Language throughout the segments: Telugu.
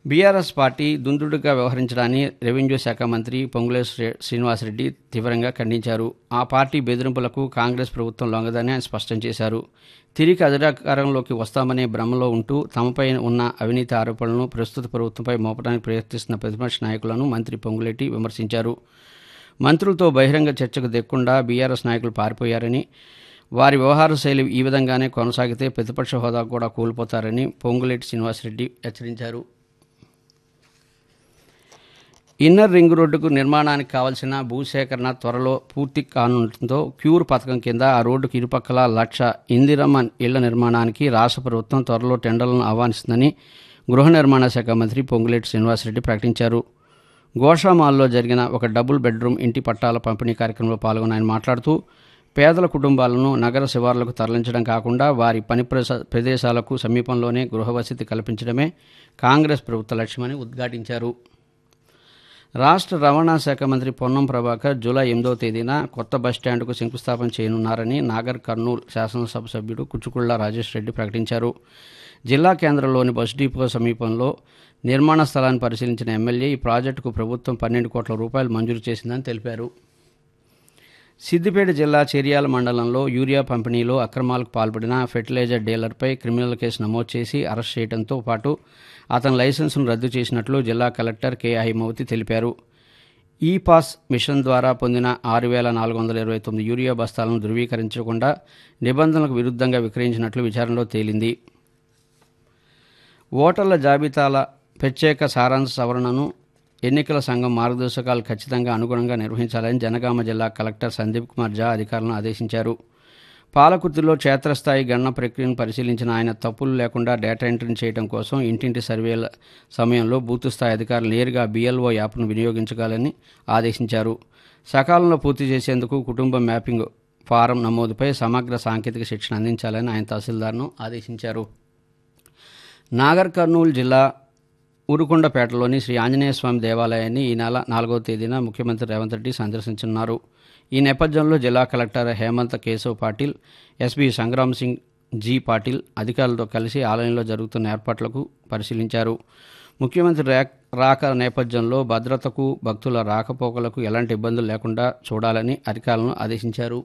బీఆర్ఎస్ పార్టీ దుందుడుగా వ్యవహరించడాన్ని రెవెన్యూ శాఖ మంత్రి పొంగులేశ్ శ్రీ- శ్రీనివాసరెడ్డి తీవ్రంగా ఖండించారు ఆ పార్టీ బెదిరింపులకు కాంగ్రెస్ ప్రభుత్వం లొంగదని ఆయన స్పష్టం చేశారు తిరిగి అధికారంలోకి వస్తామనే భ్రమలో ఉంటూ తమపై ఉన్న అవినీతి ఆరోపణలను ప్రస్తుత ప్రభుత్వంపై మోపడానికి ప్రయత్నిస్తున్న ప్రతిపక్ష నాయకులను మంత్రి పొంగులేటి విమర్శించారు మంత్రులతో బహిరంగ చర్చకు దిక్కుండా బీఆర్ఎస్ నాయకులు పారిపోయారని వారి వ్యవహార శైలి ఈ విధంగానే కొనసాగితే ప్రతిపక్ష హోదా కూడా కోల్పోతారని పొంగులేటి శ్రీనివాసరెడ్డి హెచ్చరించారు ఇన్నర్ రింగ్ రోడ్డుకు నిర్మాణానికి కావాల్సిన భూసేకరణ త్వరలో పూర్తి కానుండటంతో క్యూర్ పథకం కింద ఆ రోడ్డుకు ఇరుపక్కల లక్ష ఇందిరమ్మ ఇళ్ల నిర్మాణానికి రాష్ట్ర ప్రభుత్వం త్వరలో టెండర్లను ఆహ్వానిస్తుందని గృహ నిర్మాణ శాఖ మంత్రి పొంగులేటి శ్రీనివాసరెడ్డి ప్రకటించారు గోషామాల్లో జరిగిన ఒక డబుల్ బెడ్రూమ్ ఇంటి పట్టాల పంపిణీ కార్యక్రమంలో పాల్గొన్న ఆయన మాట్లాడుతూ పేదల కుటుంబాలను నగర శివార్లకు తరలించడం కాకుండా వారి పని ప్రస- ప్రదేశాలకు సమీపంలోనే గృహవసతి కల్పించడమే కాంగ్రెస్ ప్రభుత్వ లక్ష్యమని ఉద్ఘాటించారు రాష్ట్ర రవాణా శాఖ మంత్రి పొన్నం ప్రభాకర్ జూలై ఎనిమిదవ తేదీన కొత్త బస్టాండ్కు శంకుస్థాపన చేయనున్నారని నాగర్ కర్నూలు శాసనసభ సభ్యుడు కుచుకుళ్ల రాజేష్ రెడ్డి ప్రకటించారు జిల్లా కేంద్రంలోని బస్ డిపో సమీపంలో నిర్మాణ స్థలాన్ని పరిశీలించిన ఎమ్మెల్యే ఈ ప్రాజెక్టుకు ప్రభుత్వం పన్నెండు కోట్ల రూపాయలు మంజూరు చేసిందని తెలిపారు సిద్దిపేట జిల్లా చెరియాల మండలంలో యూరియా పంపిణీలో అక్రమాలకు పాల్పడిన ఫెర్టిలైజర్ డీలర్పై క్రిమినల్ కేసు నమోదు చేసి అరెస్ట్ చేయడంతో పాటు అతని లైసెన్సును రద్దు చేసినట్లు జిల్లా కలెక్టర్ కె హైమవతి తెలిపారు ఈ పాస్ మిషన్ ద్వారా పొందిన ఆరు వేల నాలుగు వందల ఇరవై తొమ్మిది యూరియా బస్తాలను ధృవీకరించకుండా నిబంధనలకు విరుద్ధంగా విక్రయించినట్లు విచారణలో తేలింది ఓటర్ల జాబితాల ప్రత్యేక సారాంశ సవరణను ఎన్నికల సంఘం మార్గదర్శకాలు ఖచ్చితంగా అనుగుణంగా నిర్వహించాలని జనగామ జిల్లా కలెక్టర్ సందీప్ కుమార్ జా అధికారులను ఆదేశించారు పాలకుర్తిలో క్షేత్రస్థాయి గణన ప్రక్రియను పరిశీలించిన ఆయన తప్పులు లేకుండా డేటా ఎంట్రీ చేయడం కోసం ఇంటింటి సర్వేల సమయంలో బూత్ స్థాయి అధికారులు నేరుగా బీఎల్ఓ యాప్ను వినియోగించగాలని ఆదేశించారు సకాలంలో పూర్తి చేసేందుకు కుటుంబ మ్యాపింగ్ ఫారం నమోదుపై సమగ్ర సాంకేతిక శిక్షణ అందించాలని ఆయన తహసీల్దార్ను ఆదేశించారు నాగర్ కర్నూలు జిల్లా ఉరుకొండపేటలోని శ్రీ ఆంజనేయ స్వామి దేవాలయాన్ని ఈ నెల నాలుగవ తేదీన ముఖ్యమంత్రి రేవంత్ రెడ్డి సందర్శించనున్నారు ఈ నేపథ్యంలో జిల్లా కలెక్టర్ హేమంత్ కేశవ్ పాటిల్ ఎస్పీ సంగ్రామ్ సింగ్ జీ పాటిల్ అధికారులతో కలిసి ఆలయంలో జరుగుతున్న ఏర్పాట్లకు పరిశీలించారు ముఖ్యమంత్రి రా- రాక నేపథ్యంలో భద్రతకు భక్తుల రాకపోకలకు ఎలాంటి ఇబ్బందులు లేకుండా చూడాలని అధికారులను ఆదేశించారు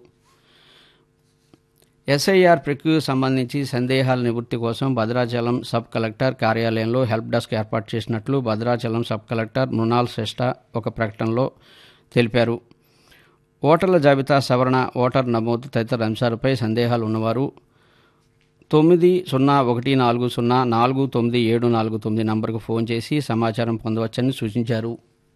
ఎస్ఐఆర్ ప్రక్రియకు సంబంధించి సందేహాల నివృత్తి కోసం భద్రాచలం సబ్ కలెక్టర్ కార్యాలయంలో హెల్ప్ డెస్క్ ఏర్పాటు చేసినట్లు భద్రాచలం సబ్ కలెక్టర్ మృణాల్ శ్రేష్ఠ ఒక ప్రకటనలో తెలిపారు ఓటర్ల జాబితా సవరణ ఓటర్ నమోదు తదితర అంశాలపై సందేహాలు ఉన్నవారు తొమ్మిది సున్నా ఒకటి నాలుగు సున్నా నాలుగు తొమ్మిది ఏడు నాలుగు తొమ్మిది నంబర్కు ఫోన్ చేసి సమాచారం పొందవచ్చని సూచించారు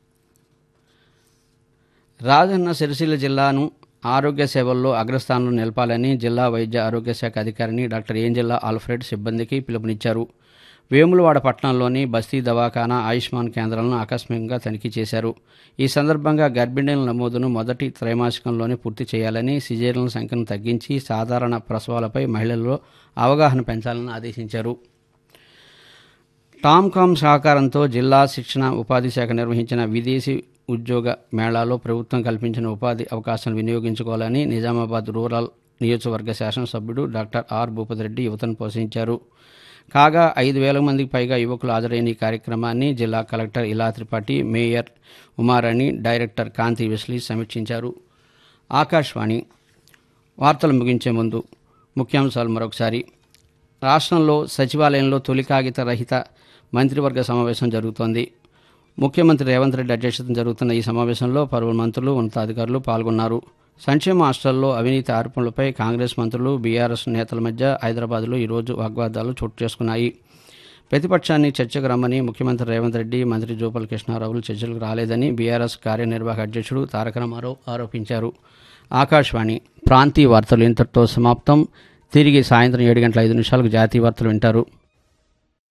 రాజన్న సిరిసిల్ల జిల్లాను ఆరోగ్య సేవల్లో అగ్రస్థానంలో నిలపాలని జిల్లా వైద్య ఆరోగ్య శాఖ అధికారిని డాక్టర్ ఏంజెల్లా ఆల్ఫ్రెడ్ సిబ్బందికి పిలుపునిచ్చారు వేములవాడ పట్టణంలోని బస్తీ దవాఖానా ఆయుష్మాన్ కేంద్రాలను ఆకస్మికంగా తనిఖీ చేశారు ఈ సందర్భంగా గర్భిణీల నమోదును మొదటి త్రైమాసికంలోనే పూర్తి చేయాలని సిజేరియన్ల సంఖ్యను తగ్గించి సాధారణ ప్రసవాలపై మహిళల్లో అవగాహన పెంచాలని ఆదేశించారు టామ్కామ్ సహకారంతో జిల్లా శిక్షణ ఉపాధి శాఖ నిర్వహించిన విదేశీ ఉద్యోగ మేళాలో ప్రభుత్వం కల్పించిన ఉపాధి అవకాశాలు వినియోగించుకోవాలని నిజామాబాద్ రూరల్ నియోజకవర్గ శాసనసభ్యుడు డాక్టర్ ఆర్ భూపతిరెడ్డి యువతను పోషించారు కాగా ఐదు వేల మందికి పైగా యువకులు హాజరైన ఈ కార్యక్రమాన్ని జిల్లా collector Ila Tripathi mayor Umarani director Kanthi Wesley సమీక్షించారు ఆకాశవాణి వార్తలు ముగించే ముందు ముఖ్యాంశాలు మరొకసారి రాష్ట్రంలో సచివాలయంలో తొలి కాగిత రహిత మంత్రివర్గ సమావేశం జరుగుతోంది ముఖ్యమంత్రి రేవంత్ రెడ్డి అధ్యక్షతన జరుగుతున్న ఈ సమావేశంలో పలువురు మంత్రులు ఉన్నతాధికారులు పాల్గొన్నారు సంక్షేమ హాస్టల్లో అవినీతి ఆరోపణలపై కాంగ్రెస్ మంత్రులు బీఆర్ఎస్ నేతల మధ్య హైదరాబాద్లో ఈరోజు వాగ్వాదాలు చోటు చేసుకున్నాయి ప్రతిపక్షాన్ని చర్చకు రమ్మని ముఖ్యమంత్రి రేవంత్ రెడ్డి మంత్రి జూపల్ కృష్ణారావులు చర్చలకు రాలేదని బీఆర్ఎస్ కార్యనిర్వాహక అధ్యక్షుడు తారక రామారావు ఆరోపించారు ఆకాశవాణి ప్రాంతీయ వార్తలు ఇంతటితో సమాప్తం తిరిగి సాయంత్రం ఏడు గంటల ఐదు నిమిషాలకు జాతీయ వార్తలు వింటారు